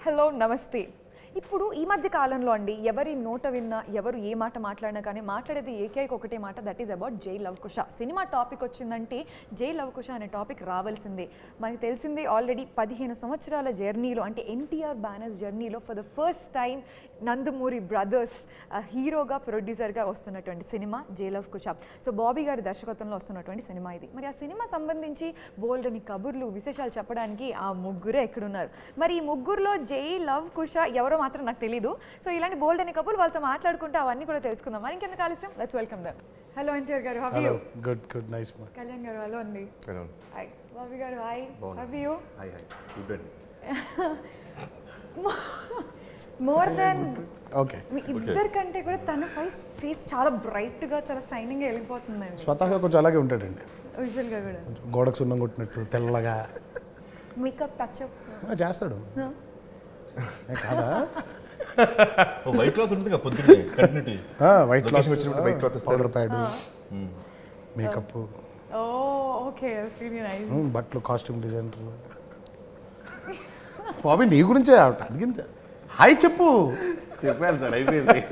Hello నమస్తే ఇప్పుడు ఈ మధ్య కాలంలో అండి ఎవరి నోట విన్నా ఎవరు ఏ మాట మాట్లాడినా కానీ మాట్లాడేది ఏకైక ఒకటే మాట that is about Jai Lava Kusa సినిమా టాపిక్ వచ్చిందంటే జై లవ్ కుష అనే టాపిక్ రావాల్సిందే మనకి తెలిసిందే ఆల్రెడీ పదిహేను సంవత్సరాల జర్నీలో అంటే ఎన్టీఆర్ బ్యానర్స్ జర్నీలో for the first time Nandamuri brothers హీరోగా ప్రొడ్యూసర్గా వస్తున్నటువంటి సినిమా జై లవ్ కుష సో బాబీ గారి దర్శకత్వంలో వస్తున్నటువంటి సినిమా ఇది మరి ఆ సినిమా సంబంధించి బోల్డ్ అని కబుర్లు విశేషాలు చెప్పడానికి ఆ ముగ్గురే ఎక్కడున్నారు మరి ఈ ముగ్గురులో జై లవ్ కుష ఎవరో మాత్రం నాకు తెలీదు సో ఇలాంటి బోల్డ్ అని కబుర్లు వాళ్ళతో మాట్లాడుకుంటే అవన్నీ కూడా తెలుసుకుందాం మరి ఇంకెందుకు ఆలస్యం let's welcome them hello NTR గారు how you hello good good nice మా కళ్యాణ్ గారు హలో అండి హలో హాయ్ బాబీ గారు hi how you hi hi good అండి మోర్ దెన్ ఓకే మీ ఇద్దరి కంటే కూడా తన ఫేస్ ఫేస్ చాలా బ్రైట్ గా చాలా షైనింగ్ గా వెళ్ళిపోతుందండి స్వతహాగా కొంచెం అలాగే ఉంటాడండి విజువల్ గా కూడా కొంచెం గోడకు సున్నం కొట్టినట్టు తెల్లగా మేకప్ టచ్ అప్ ఆ, చేస్తాడు ఏ కాదా ఓ వైట్ క్లాత్ ఉంటుంది కదా పొద్దున్నే కంటిన్యూటీ వైట్ క్లాత్ Location వచ్చినప్పుడు white cloth ఇస్తారు. Powder pad makeup oh okay really nice బట్టలు కాస్ట్యూమ్ డిజైనర్ బాబీ నీ గురించే ఆవిడ అడిగింది హాయ్ చెప్పు చెప్పాను సార్ అయిపోయింది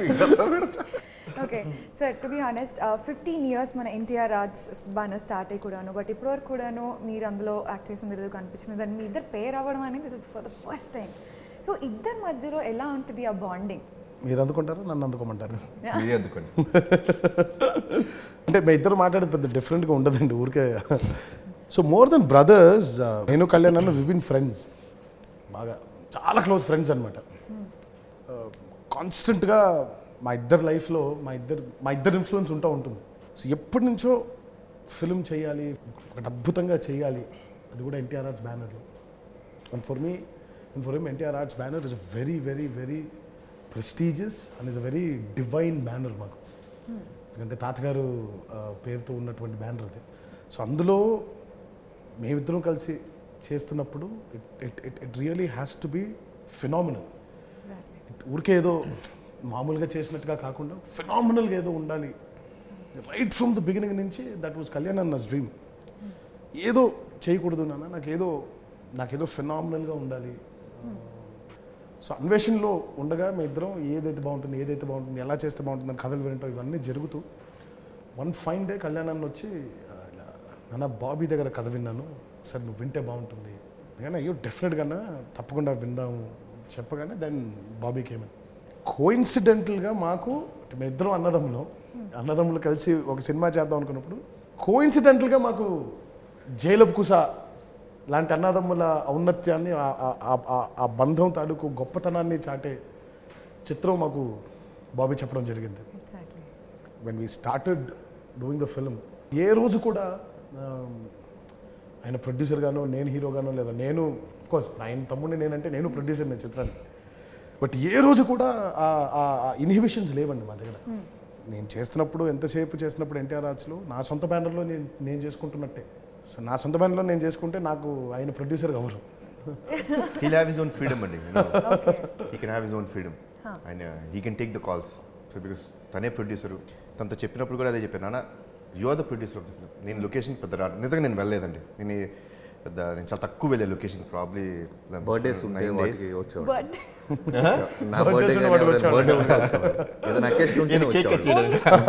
okay sir to be honest fifteen years మన ఎన్టీఆర్ రాజ్ బ్యానర్ స్టార్ట్ అయ్యి కూడాను బట్ ఇప్పటివరకు కూడాను మీరు అందులో యాక్ట్ చేసిన ఏదో కనిపించింది దాన్ని మీ ఇద్దరు పేర్ అవ్వడం అనేది this is for the first time so ఇద్దరి మధ్యలో ఎలా ఉంటుంది ఆ బాండింగ్ మీరు అందుకుంటారు నన్ను అందుకోమంటారు మీరే అందుకోండి అంటే మీ ఇద్దరు మాట్లాడేది పెద్ద డిఫరెంట్గా ఉండదండి ఊరికే సో మోర్ దెన్ బ్రదర్స్ నేను కళ్యాణ్ అన్న విబిన్ ఫ్రెండ్స్ బాగా చాలా క్లోజ్ ఫ్రెండ్స్ అనమాట కాన్స్టెంట్గా మా ఇద్దరు లైఫ్లో మా ఇద్దరు మా ఇద్దరు ఇన్ఫ్లుయెన్స్ ఉంటూ ఉంటుంది సో ఎప్పటి నుంచో ఫిల్మ్ చేయాలి ఒకటి అద్భుతంగా చేయాలి అది కూడా ఎన్టీఆర్ ఆర్ట్స్ బ్యానర్లో and for me and for him NTR Arts banner is a very very very prestigious and is a very divine banner మాకు ఎందుకంటే తాతగారు ఆ, పేరుతో ఉన్నటువంటి బ్యానర్ అది సో అందులో మేమిద్దరం కలిసి చేస్తున్నప్పుడు it it it it really has to be phenomenal ఊరికే ఏదో మామూలుగా చేసినట్టుగా కాకుండా ఫినామినల్గా ఏదో ఉండాలి రైట్ ఫ్రమ్ ద బిగినింగ్ నుంచి దట్ వాజ్ కళ్యాణ్ అన్న డ్రీమ్ ఏదో చేయకూడదు నాన్న నాకేదో నాకేదో ఫినామినల్గా ఉండాలి సో అన్వేషణలో ఉండగా మీ ఇద్దరం ఏదైతే బాగుంటుంది ఏదైతే బాగుంటుంది ఎలా చేస్తే బాగుంటుంది అని కథలు వినటం ఇవన్నీ జరుగుతూ వన్ ఫైన్ డే కళ్యాణాన్ని వచ్చి ఆ, ఇలా, నాన్న బాబీ దగ్గర కథ విన్నాను సార్ నువ్వు వింటే బాగుంటుంది కానీ అయ్యో డెఫినెట్గా తప్పకుండా విందాము చెప్పగానే దెన్ బాబీకి ఏమని కోయిన్సిడెంటల్గా మాకు మీ ఇద్దరం అన్నదమ్ములు అన్నదమ్ములు కలిసి ఒక సినిమా చేద్దాం అనుకున్నప్పుడు కోయిన్సిడెంటల్గా మాకు జైలవ్ కుసా లాంటి అన్నదమ్ముల ఔన్నత్యాన్ని ఆ- ఆ- ఆ- ఆ- ఆ బంధం తాలూకు గొప్పతనాన్ని చాటే చిత్రం మాకు బాబీ చెప్పడం జరిగింది exactly when we started doing the film ఏ రోజు కూడా ఆ, ఆయన ప్రొడ్యూసర్గానో నేను హీరోగానో లేదా నేను కోర్స్ ఆయన తమ్ముడిని నేనంటే నేను ప్రొడ్యూసర్ నేను చిత్రాన్ని బట్ ఏ రోజు కూడా ఆ ఇన్హిబిషన్స్ లేవండి మా దగ్గర నేను చేస్తున్నప్పుడు ఎంతసేపు చేస్తున్నప్పుడు ఎన్టీఆర్ ఆర్ట్స్లో నా సొంత బ్యానర్లో నేను నేను చేసుకుంటున్నట్టే సో నా సొంత బ్యానర్లో నేను చేసుకుంటే నాకు ఆయన ప్రొడ్యూసర్ అవ్వరు he'll have his own freedom అండి he can have his own freedom ఆయన he can take the calls so because తనే ప్రొడ్యూసరు తనతో చెప్పినప్పుడు కూడా అదే చెప్పాను నాన్న you are the producer of the film నేను లొకేషన్ పెద్ద రా నిజంగా నేను వెళ్ళలేదండి నేను ఈ పెద్ద నేను చాలా తక్కువ వెళ్ళే లొకేషన్ ప్రాబ్లీ బర్త్డేస్ ఉంటే వాటికి వచ్చేవాడు బట్ నా బర్త్డే కానీ ఎవరైనా బర్త్డే ఉంటే వచ్చేవాడు ఏదైనా అకేషన్ ఉంటేనే వచ్చేవాడు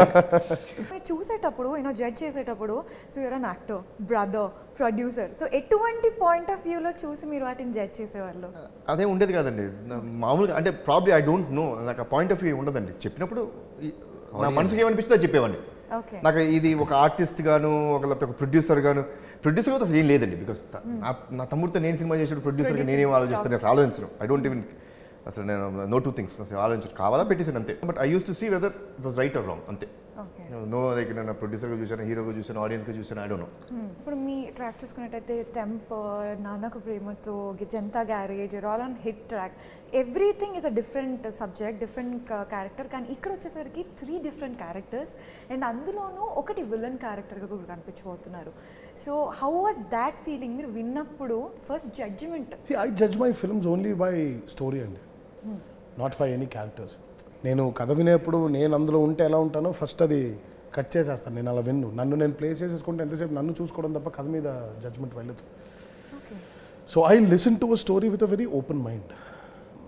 మీరు చూసేటప్పుడు యూనో జడ్జ్ judge so you're an actor brother producer so ఎటువంటి పాయింట్ ఆఫ్ వ్యూలో చూసి మీరు వాటిని జడ్జ్ చేసేవాళ్ళు అదే ఉండేది కాదండి నా- మామూలుగా అంటే ప్రాబ్లీ ఐ డోంట్ నో నాకు ఆ పాయింట్ ఆఫ్ వ్యూ ఉండదండి చెప్పినప్పుడు ఈ- నా మనసుకి ఏమనిపించిందో అది చెప్పేవాడిని ఓకే నాకు ఇది ఒక ఆర్టిస్ట్ గాను ఒక లేకపోతే ఒక ప్రొడ్యూసర్ గాను ప్రొడ్యూసర్ కూడా అసలు ఏం లేదండి బికాస్ నా నా తమ్ముడితో నేను సినిమా చేసిన ప్రొడ్యూసర్గా నేనేం ఆలోచిస్తాను అసలు ఆలోచించను ఐ డోంట్ ఈవెన్ అసలు నేను నో టూ థింగ్స్ అసలు ఆలోచించను కావాలా పెట్టేసాను అంతే but I used to see whether it was right or wrong అంతే ఓకే నో లైక్ నేను ప్రొడ్యూసర్గా చూసాను హీరోగా చూసాను ఆడియన్స్గా చూసాను ఐ డోంట్ నో ఇప్పుడు మీ ట్రాక్ చూసుకున్నట్టయితే టెంపర్ నాన్నకు ప్రేమతో Janatha garage all on hit track everything is a different subject different character కానీ ఇక్కడ వచ్చేసరికి త్రీ డిఫరెంట్ క్యారెక్టర్స్ అండ్ అందులోనూ ఒకటి విలన్ క్యారెక్టర్గా కూడా కనిపించబోతున్నారు so how was that feeling మీరు విన్నప్పుడు first judgement see I judge my films only by story అండి నాట్ బై ఎనీ క్యారెక్టర్స్ నేను కథ వినేప్పుడు నేను అందులో ఉంటే ఎలా ఉంటానో ఫస్ట్ అది కట్ చేసేస్తాను నేను అలా విన్ను నన్ను నేను ప్లే చేసేసుకుంటే ఎంతసేపు నన్ను చూసుకోవడం తప్ప కథ మీద జడ్జ్మెంట్ వెళ్ళదు okay so I listen to a story with a very open mind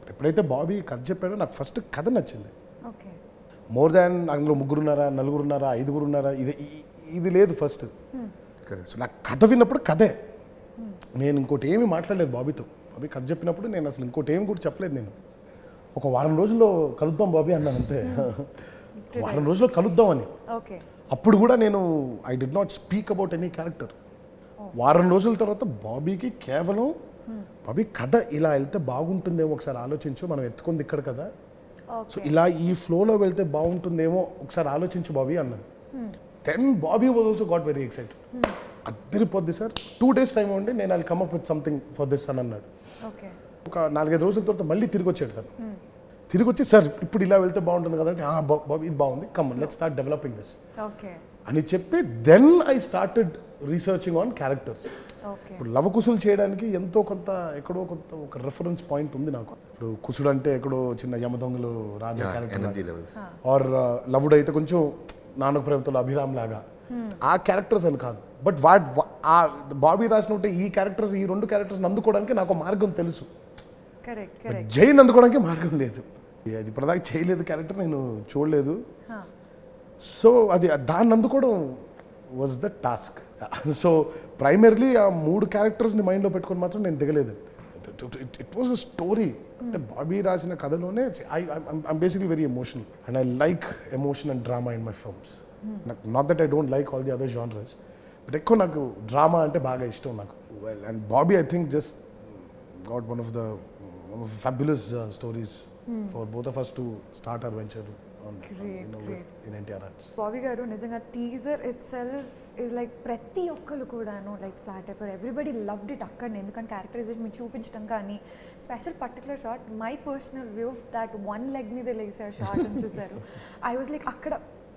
ఎప్పుడైతే బాబీ కథ చెప్పాడో నాకు ఫస్ట్ కథ నచ్చింది ఓకే మోర్ దాన్ అందులో ముగ్గురున్నారా నలుగురున్నారా ఐదుగురున్నారా ఇది ఇ- ఇది లేదు ఫస్ట్ Correct. సో నాకు కథ విన్నప్పుడు కథే నేను ఇంకోటి ఏమీ మాట్లాడలేదు బాబీతో బాబీ కథ చెప్పినప్పుడు నేను అసలు ఇంకోటి ఏమి కూడా చెప్పలేదు నేను ఒక వారం రోజుల్లో కలుద్దాం బాబీ అన్నాను అంతే వారం రోజుల్లో కలుద్దాం అని ఓకే అప్పుడు కూడా నేను I did not speak about any character వారం రోజుల తర్వాత బాబీకి కేవలం బాబీ కథ ఇలా వెళ్తే బాగుంటుందేమో ఒకసారి ఆలోచించు మనం ఎత్తుకుంది ఇక్కడ కదా సో ఇలా ఈ ఫ్లోలో వెళ్తే బాగుంటుందేమో ఒకసారి ఆలోచించు బాబీ అన్నాను then Bobby was also got very excited అద్దరిపోద్ది సార్ టూ డేస్ టైం ఉండి నేను అది come up with something for this అని అన్నాడు ఓకే ఒక నాలుగైదు రోజుల తర్వాత మళ్ళీ తిరిగి వచ్చాడు తను తిరిగి వచ్చి సార్ ఇప్పుడు ఇలా వెళ్తే బాగుంటుంది కదంటే "ఆ, బా- బాబీ ఇది బాగుంది come let start developing this okay అని చెప్పి then I started researching on characters okay ఇప్పుడు లవకుశులు చేయడానికి ఎంతో కొంత ఎక్కడో కొంత ఒక రెఫరెన్స్ పాయింట్ ఉంది నాకు ఇప్పుడు కుసుడు అంటే ఎక్కడో చిన్న యమదొంగలు Raja energy character levels are లవుడు అయితే కొంచెం నానక ప్రేమతో అభిరామ్ లాగా ఆ క్యారెక్టర్స్ అని కాదు బట్ వాట్ ఆ బాబీ రాసినట్టే ఈ క్యారెక్టర్స్ ఈ రెండు క్యారెక్టర్స్ అందుకోవడానికి నాకు ఒక మార్గం తెలుసు కరెక్ట్ బట్ కరెక్ట్ జైన్ అందుకోవడానికి మార్గం లేదు అది ఇప్పటిదాకా చేయలేదు క్యారెక్టర్ నేను చూడలేదు సో అది దాన్ని అందుకోవడం was the task so primarily ఆ మూడు క్యారెక్టర్స్ని మైండ్లో పెట్టుకొని మాత్రం నేను దిగలేదు ఇట్ వాజ్ అ స్టోరీ అంటే బాబీ రాసిన కథలోనే I I'm basically very emotional and I like emotion and drama in my films నాకు not that I don't like all the other genres but ఎక్కువ నాకు డ్రామా అంటే బాగా ఇష్టం నాకు well and Bobby I think just got one of the fabulous stories for both of us to start our venture Great, great. In NTR Arts Bobby గారు నిజంగా teaser itself is like ప్రతి ఒక్కరు కూడాను లైక్ ఫ్లాట్ అయిపోయారు everybody loved it అక్కడనే ఎందుకంటే characterization మీకు చూపించడం కానీ special particular shot my personal view that one leg మీద లేసే షాట్ చూసారు ఐ వాజ్ లైక్ అక్కడ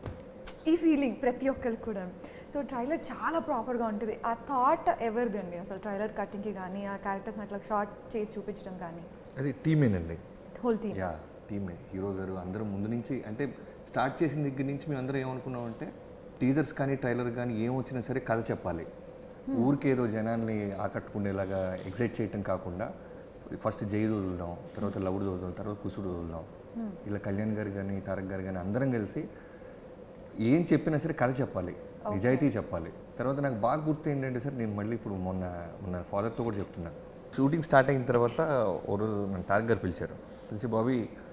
ఈ ఫీలింగ్ ప్రతి ఒక్కరికి కూడా సో ట్రైలర్ చాలా ప్రాపర్గా ఉంటుంది ఆ థాట్ ఎవరిది అండి అసలు ట్రైలర్ కటింగ్కి కానీ ఆ క్యారెక్టర్స్ని అట్లా షార్ట్ చేసి చూపించడం కానీ అది టీమేనండి హోల్ థీమ్ యా టీమే హీరో గారు అందరూ ముందు నుంచి అంటే స్టార్ట్ చేసిన దగ్గర నుంచి మేము అందరం ఏమనుకున్నామంటే టీజర్స్ కానీ ట్రైలర్ కానీ ఏం వచ్చినా సరే కథ చెప్పాలి ఊరికేదో జనాల్ని ఆకట్టుకునేలాగా ఎగ్జైట్ చేయటం కాకుండా ఫస్ట్ జై వదులుదాం తర్వాత లవుడు వదులుదాం తర్వాత కుసుడు వదులుదాం ఇలా కళ్యాణ్ గారు కానీ తారక్ గారు కానీ అందరం కలిసి ఏం చెప్పినా సరే కథ చెప్పాలి నిజాయితీ చెప్పాలి తర్వాత నాకు బాగా గుర్తు ఏంటంటే సార్ నేను మళ్ళీ ఇప్పుడు మొన్న మొన్న ఫాదర్తో కూడా చెప్తున్నా షూటింగ్ స్టార్ట్ అయిన తర్వాత ఓ రోజు నన్ను తారక్ గారు పిలిచారు పిలిచి బాబీ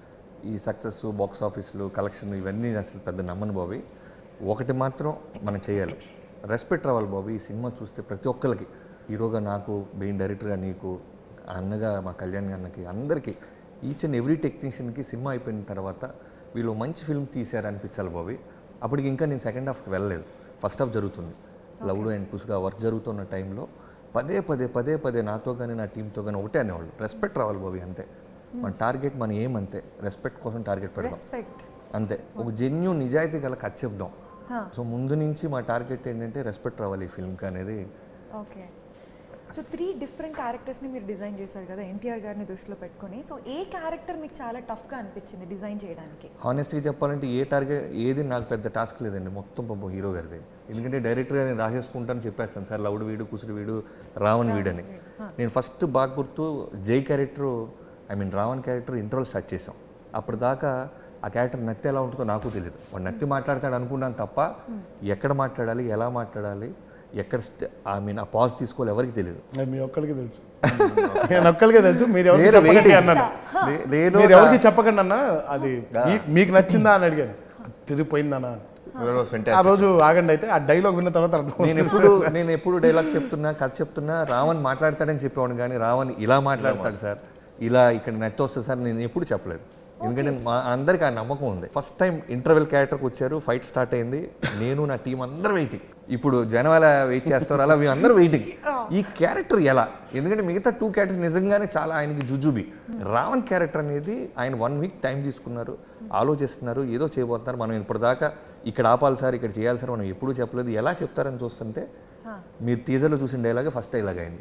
ఈ సక్సెస్ బాక్స్ ఆఫీసులు కలెక్షన్ ఇవన్నీ అసలు పెద్ద నమ్మను బాబీ ఒకటి మాత్రం మనం చేయాలి రెస్పెక్ట్ రావాలి బాబీ ఈ సినిమా చూస్తే ప్రతి ఒక్కరికి హీరోగా నాకు మెయిన్ డైరెక్టర్గా నీకు అన్నగా మా కళ్యాణ్ అన్నకి అందరికీ ఈచ్ అండ్ ఎవ్రీ టెక్నీషియన్కి సినిమా అయిపోయిన తర్వాత వీళ్ళు మంచి ఫిల్మ్ తీశారు అనిపించాలి బాబీ అప్పటికి ఇంకా నేను సెకండ్ హాఫ్కి వెళ్ళలేదు ఫస్ట్ హాఫ్ జరుగుతుంది లవ్డు అండ్ కుసుడు ఆ వర్క్ జరుగుతున్న టైంలో పదే పదే పదే పదే నాతో కానీ నా టీంతో కానీ ఒకటే అనేవాళ్ళు రెస్పెక్ట్ రావాలి బాబీ అంతే మన టార్గెట్ మన ఏం అంతే రెస్పెక్ట్ కోసం టార్గెట్ పెడదాం రెస్పెక్ట్ అంతే ఒక జెన్యూ నిజాయితీ గల కథ చెప్దాం Huh. సో ముందు నుంచి మా టార్గెట్ ఏంటంటే రెస్పెక్ట్ రావాలి ఈ ఫిల్మ్కి అనేది ఓకే సో త్రీ డిఫరెంట్ క్యారెక్టర్స్ని మీరు డిజైన్ చేశారు కదా ఎన్టీఆర్ గారిని దృష్టిలో పెట్టుకొని సో ఏ క్యారెక్టర్ మీకు చాలా టఫ్గా అనిపించింది డిజైన్ చేయడానికి హానెస్ట్గా చెప్పాలంటే ఏ టార్గెట్ ఏది నాకు పెద్ద టాస్క్ లేదండి మొత్తం పాపం హీరో గారిది ఎందుకంటే డైరెక్ట్గా నేను రాసేసుకుంటాను చెప్పేస్తాను సార్ లవుడు వీడు కుసుడు వీడు రావణ్ వీడు అని నేను ఫస్ట్ బాగా గుర్తు Jai character I mean Ravan character interval start చేసాం అప్పటిదాకా ఆ క్యారెక్టర్ నత్తి ఎలా ఉంటుందో నాకు తెలియదు వాడు నత్తి మాట్లాడతాడు అనుకున్నాను తప్ప ఎక్కడ మాట్లాడాలి ఎలా మాట్లాడాలి ఎక్కడ ఐ మీన్ ఆ పాజ్ తీసుకోవాలి ఎవరికి తెలియదు అది మీ ఒక్కరికి తెలుసు నేను ఒక్కరికే తెలుసు మీరు ఎవరికి నేను చెప్పకండి waiting. అన్నాను లే- నేను మీరు ఎవరికి చెప్పకండి అన్న అది మీ- మీకు నచ్చిందా అని అడిగాను తిరిగిపోయిందన్నా అని. ఆ రోజు ఆగండి అయితే ఆ డైలాగ్ విన్న తర్వాత అర్థం నేను ఎప్పుడు నేను ఎప్పుడు డైలాగ్ చెప్తున్నా కథ చెప్తున్నా రావణ్ మాట్లాడతాడని చెప్పేవాడు కానీ రావణ్ ఇలా మాట్లాడతాడు సార్ ఇలా ఇక్కడ నెట్ వస్తుంది సార్ నేను ఎప్పుడు చెప్పలేదు ఎందుకంటే మా అందరికి ఆ నమ్మకం ఉంది ఫస్ట్ టైం ఇంటర్వెల్ క్యారెక్టర్కి వచ్చారు ఫైట్ స్టార్ట్ అయింది నేను నా టీం అందరూ వెయిటింగ్ ఇప్పుడు జనం ఎలా వెయిట్ చేస్తారు అలా మేము అందరూ వెయిటింగ్ ఈ క్యారెక్టర్ ఎలా ఎందుకంటే మిగతా టూ క్యారెక్టర్స్ నిజంగానే చాలా ఆయనకి జుజుబి రావణ్ క్యారెక్టర్ అనేది ఆయన వన్ వీక్ టైం తీసుకున్నారు ఆలోచిస్తున్నారు ఏదో చేయబోతున్నారు మనం ఇప్పటిదాకా ఇక్కడ ఆపాలి సార్ ఇక్కడ చేయాలి సార్ మనం ఎప్పుడూ చెప్పలేదు ఎలా చెప్తారని చూస్తుంటే మీరు టీజర్లో చూసిన డైలాగే ఫస్ట్ డైలాగ్ అయింది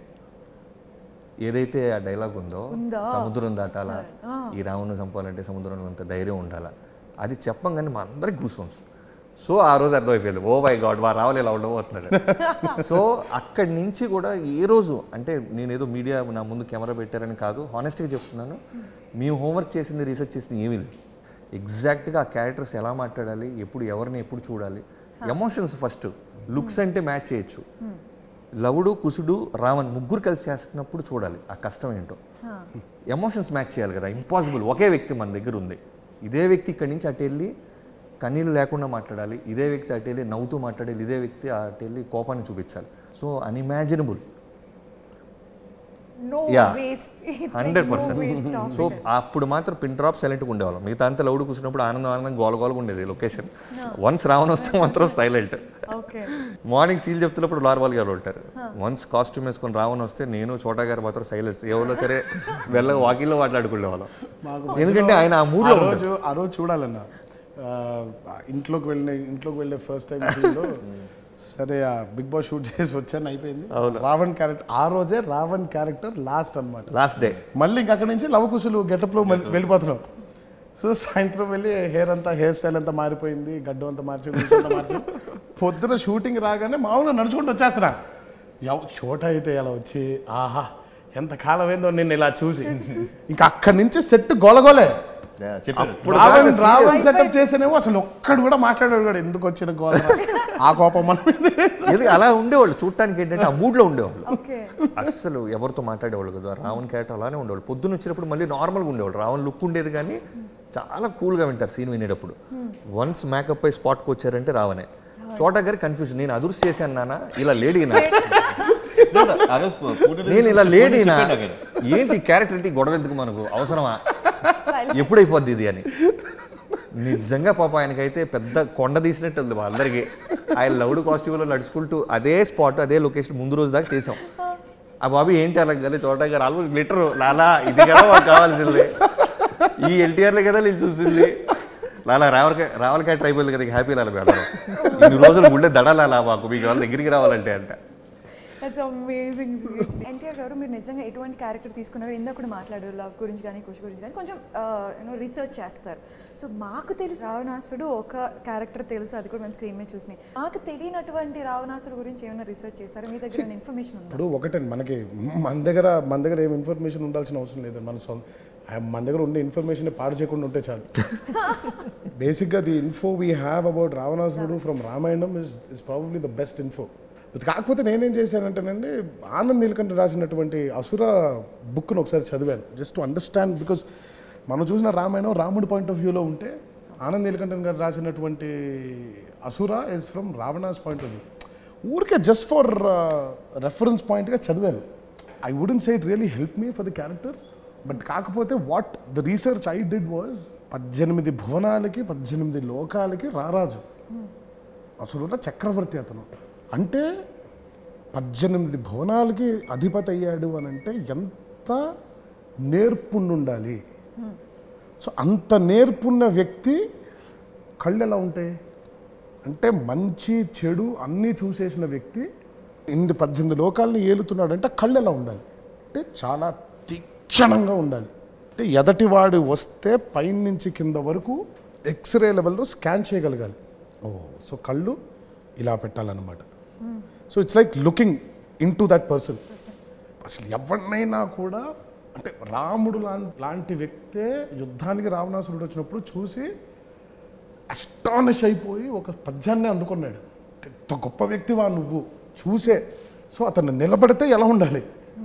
ఏదైతే ఆ డైలాగ్ ఉందో ఉందా? సముద్రం దాటాలా ఈ రావణ్ణి చంపాలంటే సముద్రంలో అంత ధైర్యం ఉండాలా అది చెప్పంగానే మా అందరికి గూస్ సో ఆ రోజు అర్థమైపోయింది ఓ మై గాడ్ వా రావాలి ఇలా ఉండబోతున్నాడు సో అక్కడి నుంచి కూడా ఏ రోజు అంటే నేను ఏదో మీడియా నా ముందు కెమెరా పెట్టారని కాదు హానెస్ట్గా చెప్తున్నాను మేము హోంవర్క్ చేసింది రీసెర్చ్ చేసింది ఏమీ లేదు ఎగ్జాక్ట్గా ఆ క్యారెక్టర్స్ ఎలా మాట్లాడాలి ఎప్పుడు ఎవరిని ఎప్పుడు చూడాలి ఎమోషన్స్ ఫస్ట్ లుక్స్ అంటే మ్యాచ్ చేయొచ్చు లవుడు కుసుడు రావణ్ ముగ్గురు కలిసి చేస్తున్నప్పుడు చూడాలి ఆ కష్టం ఏంటో ఎమోషన్స్ మ్యాచ్ చేయాలి కదా ఇంపాసిబుల్ ఒకే వ్యక్తి మన దగ్గర ఉంది ఇదే వ్యక్తి ఇక్కడి నుంచి అటు వెళ్ళి కన్నీళ్ళు లేకుండా మాట్లాడాలి ఇదే వ్యక్తి అటు వెళ్ళి నవ్వుతూ మాట్లాడాలి ఇదే వ్యక్తి అటు వెళ్ళి కోపాన్ని చూపించాలి so unimaginable no Yeah. Was hundred percent so అప్పుడు మాత్రం పిన్ డ్రాప్ సైలెంట్గా ఉండేవాళ్ళం మిగతా అంతా లౌడ్ కూర్చున్నప్పుడు ఆనందం ఆనందం గోల గోలగా ఉండేది లొకేషన్ వన్స్ రావణ వస్తే మాత్రం సైలెంట్ ఓకే మార్నింగ్ సీల్ చెప్తున్నప్పుడు నార్మల్ గారు ఉంటారు వన్స్ కాస్ట్యూమ్ వేసుకొని రావణ వస్తే నేను చోటా గారు మాత్రం సైలెన్స్ ఎవరో సరే వెళ్ళ వాకిల్లో మాట్లాడుకునే వాళ్ళం మాకు ఎందుకంటే ఆయన ఆ ఆ మూడ్లో ఉంటారు రోజు ఆ రోజు చూడాలన్న ఆ, ఇంట్లోకి వెళ్ళిన ఇంట్లోకి వెళ్ళే ఫస్ట్ టైం సీన్లో సరే ఆ బిగ్ బాస్ షూట్ చేసి వచ్చాను అయిపోయింది అవును. రావణ్ క్యారెక్టర్ ఆ రోజే రావణ్ క్యారెక్టర్ లాస్ట్ అన్నమాట లాస్ట్ డే మళ్ళీ ఇంక అక్కడి నుంచి లవకుశులు గెటప్లో వెళ్ళిపోతున్నాం సో సాయంత్రం వెళ్ళి హెయిర్ అంతా హెయిర్ స్టైల్ అంతా మారిపోయింది గడ్డం అంతా మార్చి గుండు అంతా మార్చి పొద్దున షూటింగ్ రాగానే మామూలుగా నడుచుకుంటూ వచ్చేస్తున్నా ఎవ షోట అయితే ఇలా వచ్చి ఆహా ఎంత కాలం ఏందో నేను ఇలా చూసి ఇంకా అక్కడి నుంచి సెట్ గోలగోలే Yeah, చెప్పారు ఇప్పుడు రావణ్ దాకా రావణ్ సెటప్ చేసేనేమో అసలు ఒక్కడు కూడా మాట్లాడాడు కూడా ఎందుకు వచ్చిన గోల ఆ కోపం మన మీద ఎందుకు అలా ఉండేవాళ్ళు చూడటానికి ఏంటంటే ఆ మూడ్లో ఉండేవాళ్ళు ఓకే అస్సలు ఎవరితో మాట్లాడేవాళ్ళు కదా రావణ్ క్యారెక్టర్ అలానే ఉండేవాళ్ళు పొద్దున్న వచ్చినప్పుడు మళ్ళీ నార్మల్గా ఉండేవాళ్ళు రావణ్ లుక్ ఉండేది కానీ చాలా కూల్గా వింటారు సీన్ వినేటప్పుడు వన్స్ మేకప్ అయి స్పాట్కి వచ్చారంటే రావణే చోటా గారి కన్ఫ్యూజన్ నేను అదుర్స్ చేశాను నాన్న ఇలా లేడీనా ఆ రోజు పూ- పూటలో నేను ఇలా చూసి లేడీనా చెప్పాడు అక్కడ. ఏంటి క్యారెక్టర్ ఏంటి గొడవ ఎందుకు మనకు అవసరమా ఎప్పుడైపోద్ది ఇది అని నిజంగా పాప ఆయనకైతే పెద్ద కొండ తీసినట్టు ఉంది మా అందరికి ఆయన లౌడ్ కాస్ట్యూమ్లో నడుచుకుంటూ అదే స్పాట్ అదే లొకేషన్ ముందు రోజు దాకా చేసాం ఆ బాబు ఏంటి అలా కానీ చోట గారు ఆల్మోస్ట్ గ్లిటర్ లాలా ఇది కదా మాకు కావాల్సింది ఈ ఎన్టీఆర్లే కదా నేను చూసింది లాలా రావలకాయ రావలకాయ ట్రైబల్ కదా హ్యాపీ లాలా మేడం ఇన్ని రోజులు గుండె దడాలా మాకు మీకు వాళ్ళ దగ్గరికి రావాలంటే అంట దట్స్ అమేజింగ్ ఎన్టీఆర్ గారు మీరు నిజంగా ఎటువంటి క్యారెక్టర్ తీసుకున్నారు ఇందాక కూడా మాట్లాడారు లవ్ గురించి కానీ కుష్ గురించి కానీ కొంచెం యూనో రీసెర్చ్ చేస్తారు సో మాకు తెలిసి రావణాసుడు ఒక క్యారెక్టర్ తెలుసు అది కూడా మేము స్క్రీన్ మీద చూసినాయి మాకు తెలియనటువంటి రావణాసుడు గురించి ఏమైనా రీసెర్చ్ చేశారు మీ దగ్గర ఇన్ఫర్మేషన్ ఉందా ఇప్పుడు ఒకటే మనకి మన దగ్గర మన దగ్గర ఏం ఇన్ఫర్మేషన్ ఉండాల్సిన అవసరం లేదు మన సొంత ఆ మన దగ్గర ఉండే ఇన్ఫర్మేషన్ పాడు చేయకుండా ఉంటే చాలు బేసిక్గా the info we have about రావణాసురుడు from Ramayanam is is probably the best info కాకపోతే నేనేం చేశానంటేనండి ఆనంద్ నీలకంఠ రాసినటువంటి అసుర బుక్ను ఒకసారి చదివాను జస్ట్ టు అండర్స్టాండ్ బికాస్ మనం చూసిన రామాయణం రాముడి పాయింట్ ఆఫ్ వ్యూలో ఉంటే ఆనంద్ నీలకంఠన్ గారు రాసినటువంటి Asura is from Ravana's point of view ఊరికే జస్ట్ ఫర్ రెఫరెన్స్ పాయింట్గా చదివాను I wouldn't say it really help me for the character but కాకపోతే what the research I did was పద్దెనిమిది భువనాలకి పద్దెనిమిది లోకాలకి రారాజు అసలు చక్రవర్తి అతను అంటే పద్దెనిమిది భువనాలకి అధిపతి అయ్యాడు అని అంటే ఎంత నేర్పుండుండాలి సో అంత నేర్పున్న వ్యక్తి కళ్ళు ఎలా ఉంటాయి అంటే మంచి చెడు అన్నీ చూసేసిన వ్యక్తి ఇన్ని పద్దెనిమిది లోకాలని ఏలుతున్నాడు అంటే కళ్ళు ఎలా ఉండాలి అంటే చాలా తీక్షణంగా ఉండాలి అంటే ఎదటివాడు వస్తే పైన నుంచి కింద వరకు ఎక్స్రే లెవెల్లో స్కాన్ చేయగలగాలి ఓ సో కళ్ళు ఇలా పెట్టాలన్నమాట so it's like looking into that person అసలు ఎవరినైనా కూడా అంటే రాముడు లాం- లాంటి వ్యక్తే యుద్ధానికి రావణాసురుడు వచ్చినప్పుడు చూసి అస్టానిష్ అయిపోయి ఒక పద్యాన్ని అందుకున్నాడు ఎంత గొప్ప వ్యక్తివా నువ్వు చూసే సో అతను నిలబడితే ఎలా ఉండాలి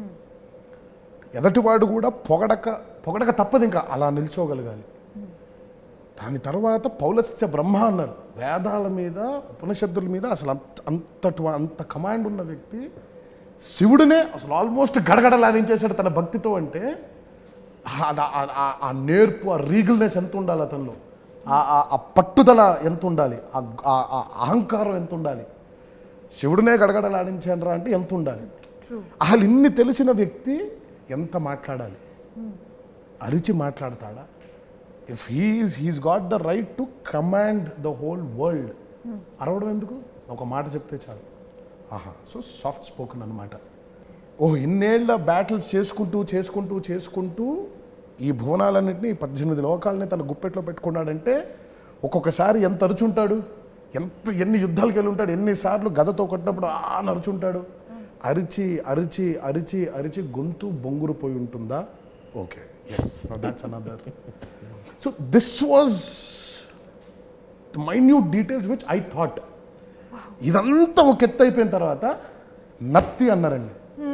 ఎదటివాడు కూడా పొగడక పొగడక తప్పదు ఇంకా అలా నిల్చోగలగాలి దాని తర్వాత పౌలస్య బ్రహ్మ అన్నారు వేదాల మీద ఉపనిషత్తుల మీద అసలు అంత అంతటి అంత కమాండ్ ఉన్న వ్యక్తి శివుడినే అసలు ఆల్మోస్ట్ గడగడలాడించేశాడు తన భక్తితో అంటే ఆ- ఆ- ఆ- ఆ నేర్పు ఆ రీగల్నెస్ ఎంత ఉండాలి అతనిలో ఆ- ఆ- ఆ పట్టుదల ఎంత ఉండాలి ఆ ఆ- ఆ అహంకారం ఎంత ఉండాలి శివుడినే గడగడలాడించానరా అంటే ఎంత ఉండాలి అసలు ఇన్ని తెలిసిన వ్యక్తి ఎంత మాట్లాడాలి అరిచి మాట్లాడతాడా if he's he's got the right to command the whole world అరవడం ఎందుకు ఒక మాట చెప్తే చాలు ఆహా సో సాఫ్ట్ స్పోకెన్ అనమాట ఓ ఇన్నేళ్ల బ్యాటిల్స్ చేసుకుంటూ చేసుకుంటూ చేసుకుంటూ ఈ భువనాలన్నింటినీ ఈ పద్దెనిమిది లోకాలని తన గుప్పెట్లో పెట్టుకున్నాడంటే ఒక్కొక్కసారి ఎంత అరుచుంటాడు ఎంత ఎన్ని యుద్ధాలకు వెళ్ళి ఉంటాడు ఎన్నిసార్లు గదతో కొట్టినప్పుడు ఆ నరుచుంటాడు అరిచి అరిచి అరిచి అరిచి గొంతు బొంగురు పోయి ఉంటుందా okay yes that's another so this was minute details which I thought ఇదంతా ఒక ఎత్తు అయిపోయిన తర్వాత నత్తి అన్నారండి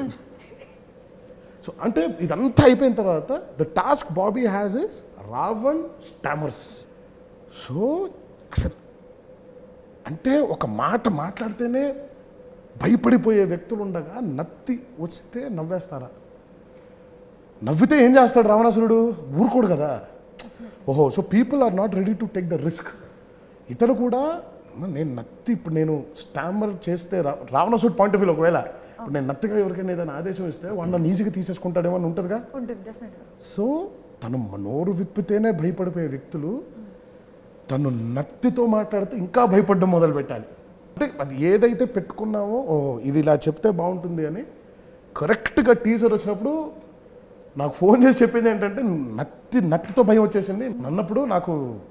సో అంటే ఇదంతా అయిపోయిన తర్వాత the task Bobby has is Ravan stammers so అసలు అంటే ఒక మాట మాట్లాడితేనే భయపడిపోయే వ్యక్తులు ఉండగా నత్తి వస్తే నవ్వేస్తారా నవ్వితే ఏం చేస్తాడు రావణాసురుడు ఊరుకోడు కదా ఓహో so people are not ready to take the risk ఇతను కూడా నేను నత్తి ఇప్పుడు నేను స్టామర్ చేస్తే రా రావణాసురుడు పాయింట్ ఆఫ్ వ్యూ ఒకవేళ ఇప్పుడు నేను నత్తిగా ఎవరికైనా ఏదైనా ఆదేశం ఇస్తే వాడు నన్ను ఈజీగా తీసేసుకుంటాడేమో అని ఉంటుందిగా ఉంటుంది డెఫినెట్గా సో తను నోరు విప్పితేనే భయపడిపోయే వ్యక్తులు తను నత్తితో మాట్లాడితే ఇంకా భయపడడం మొదలు పెట్టాలి అంటే అది ఏదైతే పెట్టుకున్నామో ఓ ఇది ఇలా చెప్తే బాగుంటుంది అని కరెక్ట్గా టీజర్ వచ్చినప్పుడు నాకు ఫోన్ చేసి చెప్పింది ఏంటంటే నత్తి నత్తితో భయం వచ్చేసింది అన్నప్పుడు నాకు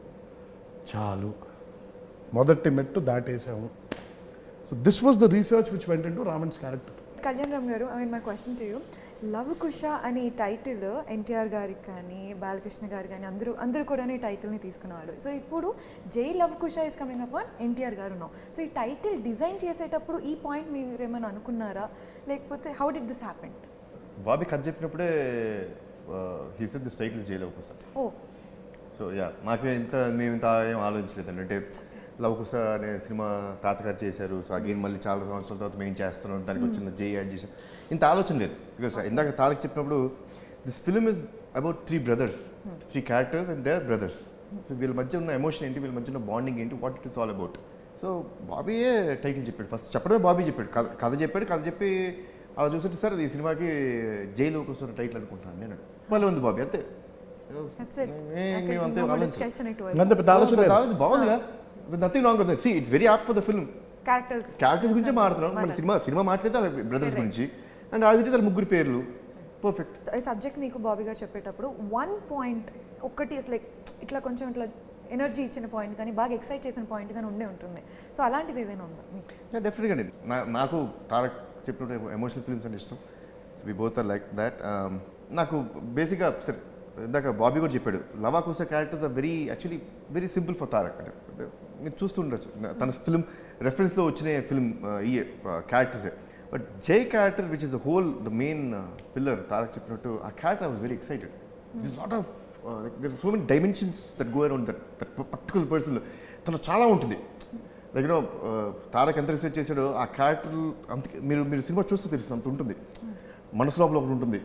చాలు మొదటి మెట్టు దాటేసాము so this was the research which went to Raman's character Kalyan Ram గారు I mean my question to you Lava Kusa అనే టైటిల్ ఎన్టీఆర్ గారికి కానీ బాలకృష్ణ గారు కానీ అందరూ అందరూ కూడా ఈ టైటిల్ని తీసుకునేవాళ్ళు సో ఇప్పుడు Jai Lava Kusa is coming up on NTR గారు నో సో ఈ టైటిల్ డిజైన్ చేసేటప్పుడు ఈ పాయింట్ మీరు ఏమైనా అనుకున్నారా లేకపోతే how did this happen Bobby కథ చెప్పినప్పుడే హీ సెడ్ దిస్ టైటిల్ జైలు ఒకసారి ఓ సో యా మాకు ఇంత మేము ఇంత ఏం ఆలోచించలేదండి అంటే లవకుశ అనే సినిమా తాతగారు చేశారు సో అగైన్ మళ్ళీ చాలా సంవత్సరాల తర్వాత మేము చేస్తున్నాం దానికి వచ్చిన జై యాడ్ చేసాం ఇంత ఆలోచన లేదు బికాస్ ఇందాక తారక్ చెప్పినప్పుడు this film is about three brothers three characters and they are brothers so వీళ్ళ మధ్య ఉన్న ఎమోషన్ ఏంటి వీళ్ళ మధ్య ఉన్న బాండింగ్ ఏంటి what it is all about so బాబీయే టైటిల్ చెప్పాడు ఫస్ట్ చెప్పడమే బాబీ చెప్పాడు కథ కథ చెప్పాడు కథ చెప్పి అలా చూస్తుంటే సార్ ఈ సినిమాకి జైలు కోసం టైటిల్ అనుకుంటున్నాను నేను మళ్ళీ ఉంది బాబీ అంతే That's it. ఏ- మేము అంతే No more ఆలోచించం. discussion it was. అంత పెద్ద ఆలోచన లేదు. ఆలోచన బాగుందిగా nothing wrong see it's very apt for the film Characters. Characters గురించి మాట్లాడుతున్నాం మన సినిమా సినిమా మాట్లాడితే వాళ్ళ బ్రదర్స్ గురించి అండ్ అది వాళ్ళ ముగ్గురు పేర్లు పర్ఫెక్ట్ ఈ సబ్జెక్ట్ మీకు బాబీ గారు చెప్పేటప్పుడు వన్ పాయింట్ ఒక్కటి లైక్ ఇట్లా కొంచెం ఇట్లా ఎనర్జీ ఇచ్చిన పాయింట్ కానీ బాగా ఎక్సైట్ చేసిన పాయింట్ కానీ ఉండే ఉంటుంది సో అలాంటిది ఏదైనా ఉందా మీకు డెఫినెట్గా అండి నా నాకు తారక్ చెప్పినట్టు ఎమోషనల్ ఫిల్మ్స్ అంటే ఇష్టం so we both are like that నాకు బేసిక్గా సరే ఇందాక బాబీ కూడా చెప్పాడు Lavakusa characters are very actually very simple for Tarak అంటే మీరు చూస్తుండొచ్చు తన ఫిల్మ్ రెఫరెన్స్లో వచ్చిన ఫిల్మ్ ఈ క్యారెక్టర్సే but Jai character which is the whole the main pillar Tarak చెప్పినట్టు ఆ character I was very excited this lot of there so many dimensions that go around that that particular person తను చాలా ఉంటుంది లైక్ నో తారక్ ఎంత research చేశాడో ఆ character అంత మీరు మీరు సినిమా చూస్తే తెలుస్తుంది అంత ఉంటుంది మనసు లోపల ఒకటి ఉంటుంది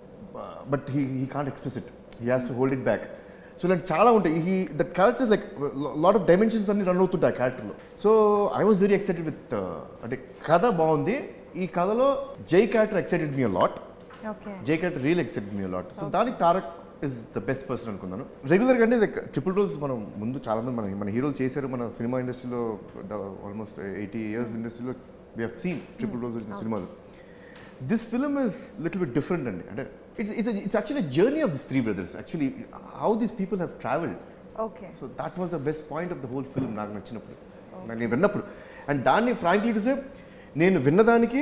but he he can't express it he has to hold it back so ఇలాంటి చాలా ఉంటాయి he that characters like lot of dimensions అన్ని రన్ అవుతుంటాయి ఆ క్యారెక్టర్లో సో I was very excited with అంటే కథ బాగుంది ఈ కథలో Jai character excited me lot okay Jai character real excited me lot so దానికి Tarak is the best person అనుకున్నాను రెగ్యులర్గా అంటే లైక్ ట్రిపుల్ రోల్స్ మనం ముందు చాలా మంది మన మన హీరోలు చేశారు మన సినిమా ఇండస్ట్రీలో ఆల్మోస్ట్ ఎయిటీ ఇయర్స్ ఇండస్ట్రీలో we have seen triple roles వచ్చిన సినిమాలు this film is little bit different అండి అంటే it's it's it's actually journey of this three brothers actually how these people have travelled okay so that was the best point of the whole film నాకు నచ్చినప్పుడు నేను విన్నప్పుడు and దాన్ని frankly to say నేను విన్నదానికి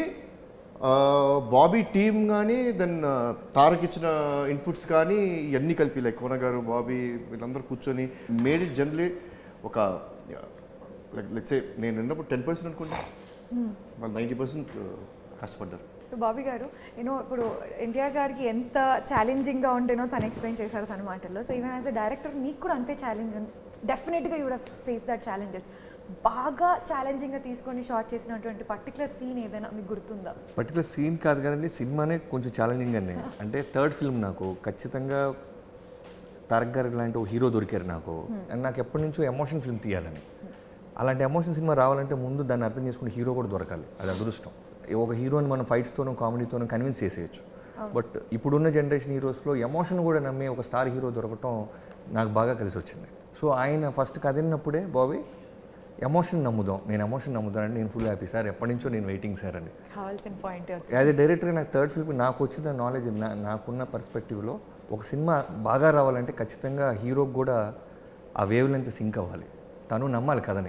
Bobby team కానీ then Tarak ఇచ్చిన inputs కానీ ఇవన్నీ కలిపి లైక్ కోన గారు బాబీ వీళ్ళందరూ కూర్చొని మేడ్ ఇట్ జనరలీ ఒక లైక్ లెట్సే నేను విన్నప్పుడు టెన్ పర్సెంట్ అనుకుంటా వాళ్ళు నైంటీ పర్సెంట్ కష్టపడ్డారు సో బాబీ గారు యూనో ఇప్పుడు ఎన్టీఆర్ గారికి ఎంత ఛాలెంజింగ్గా ఉంటేనో తను ఎక్స్ప్లెయిన్ చేశారు తన మాటల్లో so even as a director మీకు కూడా అంతే ఛాలెంజ్ డెఫినెట్గా యూ ఫేస్ దట్ ఛాలెంజెస్ బాగా ఛాలెంజింగ్గా తీసుకొని షార్ట్ చేసినటువంటి పర్టికులర్ సీన్ ఏదైనా మీకు గుర్తుందా పర్టికులర్ సీన్ కాదు కదండి సినిమానే కొంచెం ఛాలెంజింగ్ అండి అంటే థర్డ్ ఫిల్మ్ నాకు ఖచ్చితంగా తారక్ గారి లాంటి ఒక హీరో దొరికారు నాకు అండ్ నాకు ఎప్పటి నుంచో ఎమోషన్ ఫిల్మ్ తీయాలని అలాంటి ఎమోషన్ సినిమా రావాలంటే ముందు దాన్ని అర్థం చేసుకునే హీరో కూడా దొరకాలి అది అదృష్టం ఒక హీరోని మనం ఫైట్స్తోనూ కామెడీతోనూ కన్విన్స్ చేసేయచ్చు బట్ ఇప్పుడున్న జనరేషన్ హీరోస్లో ఎమోషన్ కూడా నమ్మే ఒక స్టార్ హీరో దొరకటం నాకు బాగా కలిసి వచ్చింది సో ఆయన ఫస్ట్ కదిలినప్పుడే బాబీ ఎమోషన్ నమ్ముదాం నేను ఎమోషన్ నమ్ముతానంటే నేను ఫుల్ హ్యాపీ సార్ ఎప్పటి నుంచో నేను వెయిటింగ్ సార్ అని కావాల్సిన పాయింట్ యాజ్ ఎ డైరెక్టర్ నాకు థర్డ్ ఫిల్మ్ నాకు వచ్చిన నాలెడ్జ్ నా నాకున్న పర్స్పెక్టివ్లో ఒక సినిమా బాగా రావాలంటే ఖచ్చితంగా హీరోకి కూడా ఆ వేవ్ లెంత్ సింక్ అవ్వాలి తను నమ్మాలి కథని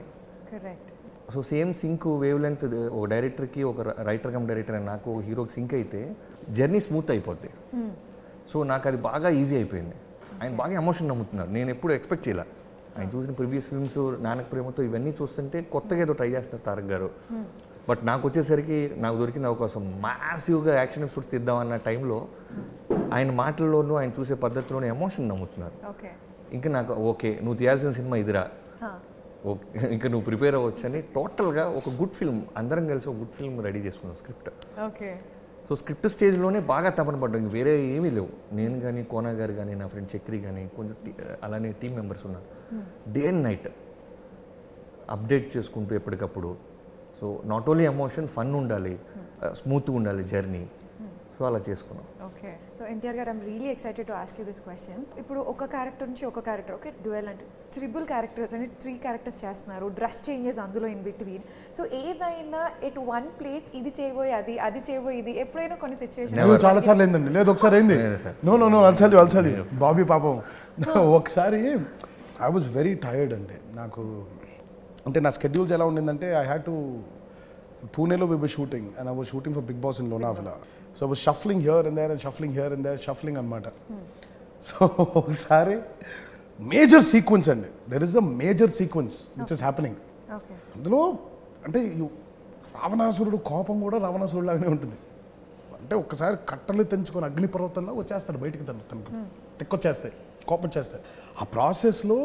correct so same sync wavelength ఒక డైరెక్టర్కి ఒక రైటర్ కమ్ డైరెక్టర్ అని నాకు హీరోకి సింక్ అయితే జర్నీ స్మూత్ అయిపోద్ది సో నాకు అది బాగా ఈజీ అయిపోయింది ఆయన బాగా ఎమోషన్ నమ్ముతున్నారు నేను ఎప్పుడు ఎక్స్పెక్ట్ చేయలే ఆయన చూసిన ప్రీవియస్ ఫిల్మ్స్ నానక ప్రేమతో ఇవన్నీ చూస్తుంటే కొత్తగా ఏదో ట్రై చేస్తున్నారు తారక్ గారు బట్ నాకు వచ్చేసరికి నాకు దొరికిన అవకాశం మాసివ్గా యాక్షన్ ఎపిసోడ్స్ తీద్దామన్న టైంలో ఆయన మాటల్లోనూ ఆయన చూసే పద్ధతిలోనూ ఎమోషన్ నమ్ముతున్నారు ఓకే ఇంకా నాకు ఓకే నువ్వు తీయాల్సిన సినిమా ఇదిరా ఓకే ఇంకా నువ్వు ప్రిపేర్ అవ్వచ్చు అని టోటల్గా ఒక గుడ్ ఫిల్మ్ అందరం కలిసి ఒక గుడ్ ఫిల్మ్ రెడీ చేసుకున్నాం స్క్రిప్ట్ ఓకే సో స్క్రిప్ట్ స్టేజ్లోనే బాగా తపన పడ్డాం ఇంక వేరే ఏమీ లేవు నేను కానీ కోనా గారు కానీ నా ఫ్రెండ్ చక్రి కానీ కొంచెం టీ- అలానే టీం మెంబర్స్ ఉన్నారు డే అండ్ నైట్ అప్డేట్ చేసుకుంటూ ఎప్పటికప్పుడు so not only emotion fun ఉండాలి స్మూత్గా ఉండాలి జర్నీ సో అలా చేసుకున్నాం ఓకే సో ఎన్టీఆర్ గారు I'm really excited to ask you this question ఇప్పుడు ఒక క్యారెక్టర్ నుంచి ఒక క్యారెక్టర్ ఓకే డ్యువెల్ అంటే ట్రిబుల్ క్యారెక్టర్స్ అంటే త్రీ క్యారెక్టర్స్ చేస్తున్నారు డ్రెస్ చేంజెస్ అందులో ఇన్ బిట్వీన్ సో ఏదైనా ఎట్ వన్ ప్లేస్ ఇది చేయబోయి అది అది చేయబోయి ఇది ఎప్పుడైనా కొన్ని సిచ్యువేషన్ లేదు చాలా సార్లు ఏందండి లేదు ఒకసారి ఏంది లేదు సార్. నో నో నో అలసాలి అలసాలి బాబీ పాపం ఒకసారి ఐ వాజ్ వెరీ టైర్డ్ అండి నాకు అంటే నా స్కెడ్యూల్స్ ఎలా ఉండిందంటే ఐ హ్యాడ్ టు పూణేలో we be shooting and I was shooting for Bigg Boss in Lonavala so I was shuffling here and there and shuffling here and there shuffling అనమాట so ఒకసారి major sequence అండి there is a major sequence which is happening okay అందులో అంటే you- రావణాసురుడు కోపం కూడా రావణాసురుడు లాగానే ఉంటుంది అంటే ఒక్కసారి కట్టలు తెంచుకొని అగ్నిపర్వతంలో వచ్చేస్తాడు బయటికి తను తనకు తెక్కొచ్చేస్తాయి కోపం వచ్చేస్తాయి ఆ ప్రాసెస్లో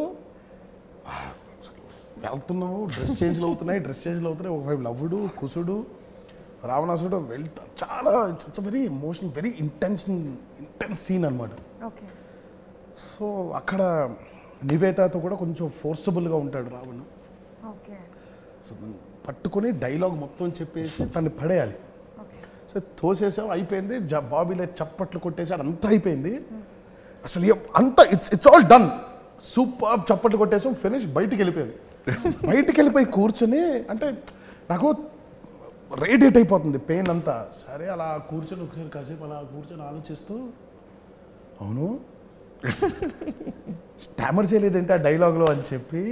వెళ్తున్నావు డ్రెస్ చేంజ్లు అవుతున్నాయి డ్రెస్ చేంజ్లు అవుతున్నాయి ఒకవైపు లవ్వుడు కుసుడు రావణాసురుడు వెళ్తా చాలా it's very emotion very intense intense scene అనమాట ఓకే సో అక్కడ నివేతతో కూడా కొంచెం ఫోర్సబుల్గా ఉంటాడు రావణుడు ఓకే సో పట్టుకొని డైలాగ్ మొత్తం చెప్పేసి తన్ని పడేయాలి ఓకే సో తోసేసాం అయిపోయింది జ- బాబీలో చప్పట్లు కొట్టేసాడు అంతా అయిపోయింది అసలు ఏ- అంత it's it's all done super చప్పట్లు కొట్టేసాం ఫినిష్ బయటికి వెళ్ళిపోయాను బయటికి వెళ్ళిపోయి కూర్చొని అంటే నాకు రేడియేట్ అయిపోతుంది పెయిన్ అంతా సరే అలా కూర్చొని ఒకసారి కాసేపు అలా కూర్చొని ఆలోచిస్తూ అవును స్టామర్ చేయలేదంటే ఆ డైలాగ్లో అని చెప్పి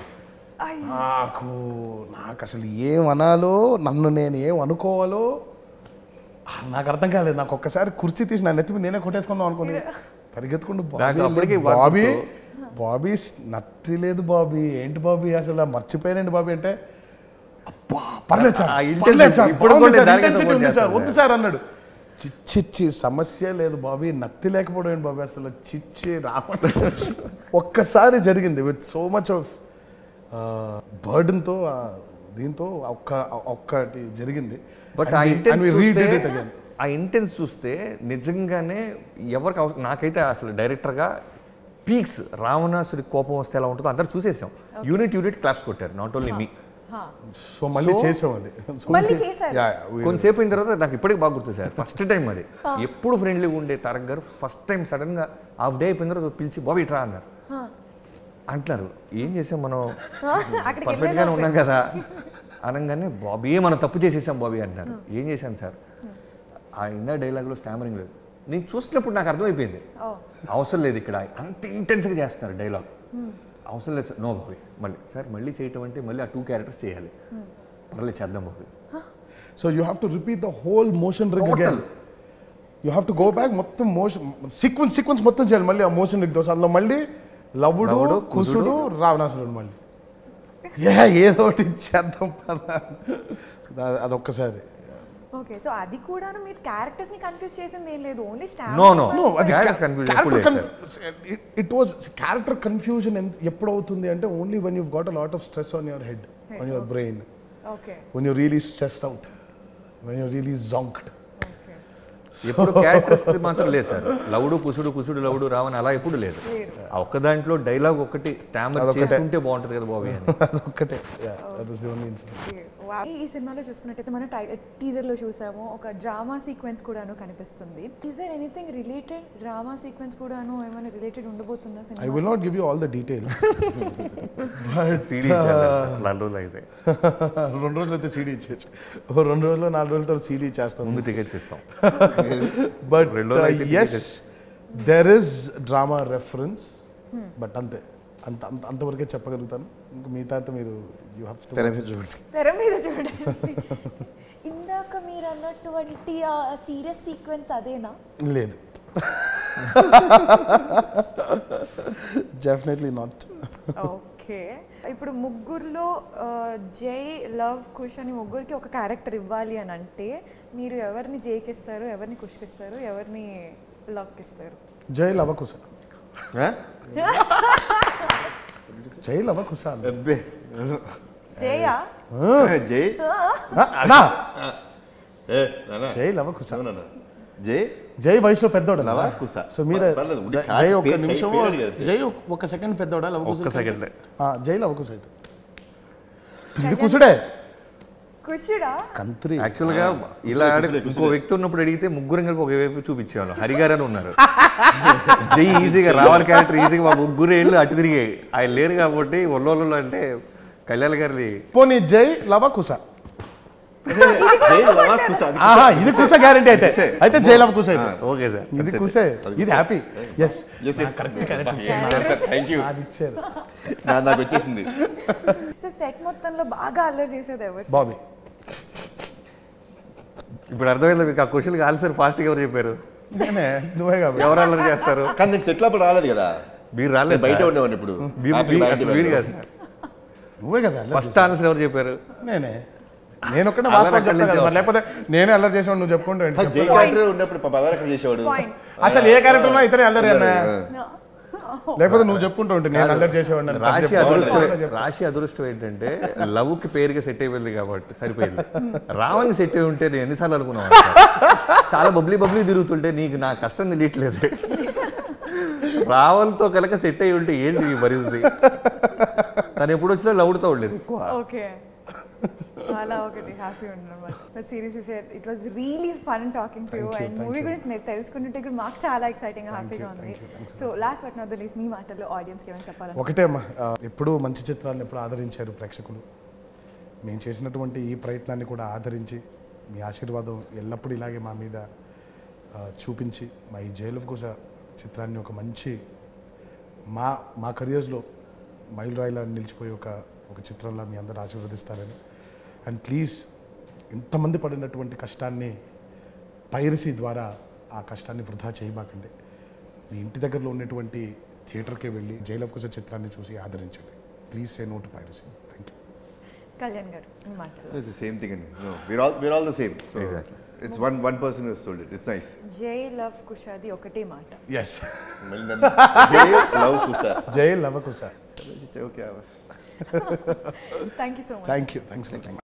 నాకు నాకు అసలు ఏం అనాలో నన్ను నేను ఏం అనుకోవాలో ఆ, నాకు అర్థం కాలేదు నాకు ఒక్కసారి కుర్చీ తీసి నా నెత్తి మీద నేనే కొట్టేసుకుందాం అనుకుని పరిగెత్తుకుంటూ నాకు బాబీ అప్పటికి లేదు, బాబీ వర్క్ బాబీ నత్తి లేదు బాబీ ఏంటి బాబీ అసలు మర్చిపోయానండి బాబీ అంటే అబ్బా పర్లేదు సార్ ఆ intensity పర్లేదు సార్ ఇప్పుడు బాగుంది కూడా సార్ దానికే intensity support ఉంది సార్ చేస్తాను వద్దు సార్ అన్నాడు చిచ్చిచ్చి సమస్య లేదు బాబీ నత్తి లేకపోవడం ఏంటి బాబీ అసలు చిచ్చి రావడం ఒక్కసారి జరిగింది విత్ సో మచ్ ఆఫ్ బర్డన్తో దీంతో ఒక్క ఒక్కటి జరిగింది బట్ And ఆ we- and we intense redid it చూస్తే again. ఆ ఇంటెన్స్ చూస్తే నిజంగానే ఎవరికి అవసరం నాకైతే అసలు డైరెక్టర్గా పీక్స్ రావణాసుడి కోపం వస్తే ఎలా ఉంటుందో అందరు చూసేసాం యూనిట్ యూనిట్ క్లాప్స్ కొట్టారు నాట్ ఓన్లీ మీ సో మళ్ళీ చేసాం అది So, మళ్ళీ చేశారు? yeah, yeah, we- కొంతసేపు అయిన తర్వాత నాకు ఇప్పటికి బాగా గుర్తు సార్ ఫస్ట్ టైం అది ఎప్పుడు ఫ్రెండ్లీగా ఉండే తారక్ గారు ఫస్ట్ టైం సడన్ గా హాఫ్ డే అయిపోయిన తర్వాత పిలిచి బాబు ఇట్రా అన్నారు అంటున్నారు ఏం చేసాం మనం అక్కడికి పర్ఫెక్ట్ గానే ఉన్నాం కదా అనగానే బాబీ మనం తప్పు చేసేసాం బాబీ అంటున్నారు ఏం చేశాను సార్ ఆ ఇందా డైలాగ్లో స్టామరింగ్ లేదు నేను చూసినప్పుడు నాకు అర్థమైపోయింది ఓ అవసరం లేదు ఇక్కడ అంత ఇంటెన్స్గా చేస్తున్నారు డైలాగ్ అవసరం లేదు సార్ నో బాబీ మళ్ళీ సార్ మళ్ళీ చేయటం అంటే మళ్ళీ ఆ టూ క్యారెక్టర్స్ చేయాలి పర్లేదు చేద్దాం Bobby so you have to repeat the whole motion rig Total. Again you have to go back మొత్తం మోషన్ సీక్వెన్స్ సీక్వెన్స్ మొత్తం చేయాలి మళ్ళీ ఆ మోషన్ రిగ్ దోశ అందులో మళ్ళీ లవుడు లవుడు, కుసుడు రావణాసురుడు మళ్ళీ ఏ ఏదో ఒకటి చేద్దాం పద. అది- అదొక్కసారి ఓకే సో అది కూడా మీరు క్యారెక్టర్స్ ని కన్ఫ్యూజ్ చేసింది ఏం లేదు ఓన్లీ No, no. No, అది Characters confusion ఎప్పుడు లేదు, ఇట్ వాజ్ క్యారెక్టర్ కన్ఫ్యూజన్ ఎప్పుడు అవుతుంది అంటే only when you got a lot of stress on your head on your brain okay when you really stressed out when you really zonked okay ఎప్పుడు characters మాత్రం లేదు sir లవుడు కుసుడు కుసుడు లవుడు రావని అలా ఎప్పుడు లేదు ఆ ఒక్క దాంట్లో డైలాగ్ ఒకటి స్టామర్ అదొకటే. చేస్తుంటే బాగుంటుంది కదా బాబీ అని అదొక్కటే that was the only incident ఈ ఈ సినిమాలో చూసుకున్నట్టయితే మనం టీజర్ లో చూసాము ఒక డ్రామా సీక్వెన్స్ కూడాను కనిపిస్తుంది is there anything related drama sequence కూడాను ఏమైనా రిలేటెడ్ ఉండబోతుందా I సినిమా will not give you all the details. but సీడీ నాలుగు రోజులు అయితే రెండు రోజులు అయితే సీడీ ఇచ్చేచ్చు ఓ రెండు రోజులు నాలుగు రోజులతో సీడీ చేస్తాం ముందు టికెట్స్ ఇస్తాం బట్ రెండు రోజులు అయితే yes there is drama reference but అంతే అంత అంత అంతవరకే చెప్పగలుగుతాను ఇంకా మిగతా అంతా మీరు యూ హ్యావ్ తెర మీద చూడండి తెర మీద చూడండి ఇందాక మీరు అన్నటువంటి ఆ సీరియస్ సీక్వెన్స్ అదేనా లేదు డెఫినెట్లీ నాట్ ఓకే ఇప్పుడు ముగ్గురులో ఆ, జై లవ్ కుష్ అని ముగ్గురికి ఒక క్యారెక్టర్ ఇవ్వాలి అని అంటే మీరు ఎవరిని జైకి ఇస్తారు ఎవరిని కుష్కి ఇస్తారు ఎవరిని లవ్కి ఇస్తారు జై లవకుశ ఆ? జై లవకుశ అబ్బే జయా జై అన్నా ఏ, నాన్న. జై లవకుశ అవునన్నా. జై జై వయసులో పెద్దోడా లవకుశ. సో మీరే పర్లేదు, ఉండి జై- కాదు, జై ఒక్క పేరు- నిమిషం పేరు అడిగారు. జై ఒక సెకండ్ పెద్దోడా లవకుశ ఒక్క సెకండ్ జై లవకుశ అయితే ఇది కుసుడే కుషుడా కంత్రి యాక్చువల్గా ఇలా ఆడి- ఇంకో వ్యక్తి ఉన్నప్పుడు అడిగితే ముగ్గురం కలిపి ఒక వైపు చూపించేవాళ్ళం హరిగారు అని ఉన్నారు జై ఈజీగా రావాలి క్యారెక్టర్ ఈజీగా మా ముగ్గురు ఏళ్ళు అటు తిరిగాయి ఆయన లేరు కాబట్టి ఒళ్ళోళ్ళు అంటే కళ్యాణ్ గారి పోనీ జై లవకుశ జై లవకుశ. అది ఆహా ఇది కుశ గ్యారంటీ అయితే అయితే జై లవకుశ అయితే ఓకే సార్ ఇది కుసే ఇది happy yes Yes, yes. Correct correct thank you అది ఇచ్చారు నా- నాకు వచ్చేసింది సో సెట్ మొత్తంలో బాగా అల్లరి చేసేది ఎవరు బాబీ ఇప్పుడు అర్థమైందా మీకు ఆ క్వశ్చన్కి ఆన్సర్ ఫాస్ట్గా ఎవరు చెప్పారు నేనే నువ్వే కాబట్టి ఎవరు అల్లరి చేస్తారు కానీ నేను సెటిల్ అప్పుడు రాలేదు కదా మీరు నేను రాలేదు బయట సార్. ఉండేవాడిని ఇప్పుడు మీరు- Happy మీరు- Valentine అసలు మీరు Day. కాదు సార్. నువ్వే కదా అల్లరి ఫస్ట్ ఆన్సర్ ఎవరు చెప్పారు చేసేది. నేనే నేను ఒక్కడే అల్లరి వాస్తవం ఎక్కడి చెప్తా కదా నుంచి మరి లేకపోతే నేనే అల్లరి చేసాను నువ్వు చెప్పుకుంటూ ఆ, జై క్యారెక్టర్ ఉన్నప్పుడు పాప అదర్ ఎక్కడ చేసేవాడు పాయింట్ అసలు ఏ క్యారెక్టర్ ఉన్నా ఇతరే అల్లరి అన్న ఆ. లేకపోతే నువ్వు చెప్పుకుంటూ ఉంటే నేను అల్లరి చేసేవాడిని అని రాశి చెప్పు. అదృష్టం చెప్పు. రాశి అదృష్టం ఏంటంటే లవ్ కి పేరుగా సెట్ అయిపోయింది కాబట్టి సరిపోయింది రావణ్ సెట్ అయి ఉంటే నేను ఎన్నిసార్లు అనుకున్నాను చాలా బబ్లీ బబ్లీ తిరుగుతుంటే నీకు నా కష్టం తెలియట్లేదు రావణ్తో కనుక సెట్ అయి ఉంటే ఏంటి ఈ పరిస్థితి తను ఎప్పుడు వచ్చినా లవ్డ్తో ఉండేది ఎక్కువ ఓకే అలా ఒకటి హ్యాపీ ఉండడం but serious it was really fun talking to you and movie గురించి నేను తెలుసుకుంటుంటే కూడా మాకు చాలా ఎక్సైటింగ్ హ్యాపీగా ఉంది so last but not the least మీ మాటల్లో ఆడియన్స్కి ఏమైనా చెప్పాలని ఒకటే అమ్మా ఆ, ఎప్పుడూ మంచి చిత్రాలను ఎప్పుడు ఆదరించారు ప్రేక్షకులు మేము చేసినటువంటి ఈ ప్రయత్నాన్ని కూడా ఆదరించి మీ ఆశీర్వాదం ఎల్లప్పుడూ ఇలాగే మా మీద ఆ, చూపించి మా ఈ జైలు కోస చిత్రాన్ని ఒక మంచి మా మా కెరియర్స్లో మైల్ రాయిలా నిలిచిపోయి ఒక ఒక చిత్రంలో మీ అందరూ ఆశీర్వదిస్తారని అండ్ ప్లీజ్ ఇంతమంది పడినటువంటి కష్టాన్ని పైరసీ ద్వారా ఆ కష్టాన్ని వృధా చేయమాకండి మీ ఇంటి దగ్గరలో ఉన్నటువంటి థియేటర్కే వెళ్ళి జైల్ ఆఫ్ కుస చిత్రాన్ని చూసి ఆదరించండి please say no to piracy thank you Kalyan గారు మీ మాటల్లో It's the same thing. and No, we're all we're all the same. So Exactly. it's one one person who has told it. It's nice. Jai Lava కుషాది ఒకటే మాట yes మళ్ళీ నన్ను Jai Lava Kusa Jai Lava Kusa okay thank you so much thank you thanks